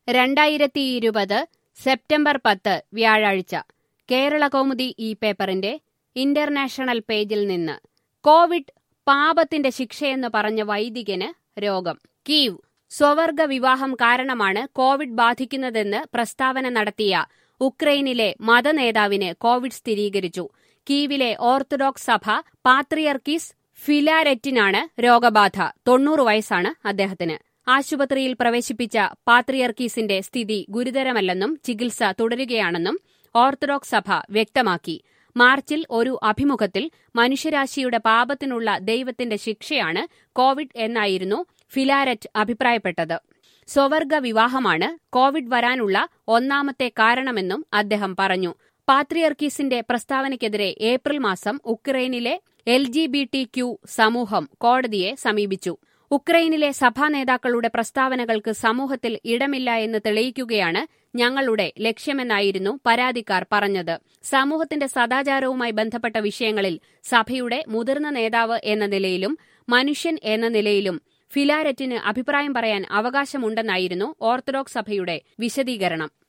രണ്ടായിരത്തി ഇരുപത് സെപ്റ്റംബർ പത്ത് വ്യാഴാഴ്ച കേരള കൗമുദി ഈ പേപ്പറിന്റെ ഇന്റർനാഷണൽ പേജിൽ നിന്ന് കോവിഡ് പാപത്തിന്റെ ശിക്ഷയെന്ന് പറഞ്ഞ വൈദികന് രോഗം കീവ് സ്വവർഗ വിവാഹം കാരണമാണ് കോവിഡ് ബാധിക്കുന്നതെന്ന് പ്രസ്താവന നടത്തിയ ഉക്രൈനിലെ മതനേതാവിന് കോവിഡ് സ്ഥിരീകരിച്ചു കീവിലെ ഓർത്തഡോക്സ് സഭ പാത്രിയർക്കീസ് ഫിലാരെറ്റിനാണ് രോഗബാധ തൊണ്ണൂറ് വയസ്സാണ് അദ്ദേഹത്തിന് ആശുപത്രിയിൽ പ്രവേശിപ്പിച്ച പാത്രിയർക്കീസിന്റെ സ്ഥിതി ഗുരുതരമല്ലെന്നും ചികിത്സ തുടരുകയാണെന്നും ഓർത്തഡോക്സ് സഭ വ്യക്തമാക്കി മാർച്ചിൽ ഒരു അഭിമുഖത്തിൽ മനുഷ്യരാശിയുടെ പാപത്തിനുള്ള ദൈവത്തിന്റെ ശിക്ഷയാണ് കോവിഡ് എന്നായിരുന്നു ഫിലാരറ്റ് അഭിപ്രായപ്പെട്ടത് സ്വവർഗ വിവാഹമാണ് കോവിഡ് വരാനുള്ള ഒന്നാമത്തെ കാരണമെന്നും അദ്ദേഹം പറഞ്ഞു പാത്രിയർക്കീസിന്റെ പ്രസ്താവനയ്ക്കെതിരെ ഏപ്രിൽ മാസം ഉക്രൈനിലെ L G B T Q സമൂഹം കോടതിയെ സമീപിച്ചു ഉക്രൈനിലെ സഭാ നേതാക്കളുടെ പ്രസ്താവനകൾക്ക് സമൂഹത്തിൽ ഇടമില്ല എന്ന് തെളിയിക്കുകയാണ് ഞങ്ങളുടെ ലക്ഷ്യമെന്നായിരുന്നു പരാതിക്കാർ പറഞ്ഞത് സമൂഹത്തിന്റെ സദാചാരവുമായി ബന്ധപ്പെട്ട വിഷയങ്ങളിൽ സഭയുടെ മുതിർന്ന നേതാവ് എന്ന നിലയിലും മനുഷ്യൻ എന്ന നിലയിലും ഫിലാരറ്റിന് അഭിപ്രായം പറയാൻ അവകാശമുണ്ടെന്നായിരുന്നു ഓർത്തഡോക്സ് സഭയുടെ വിശദീകരണം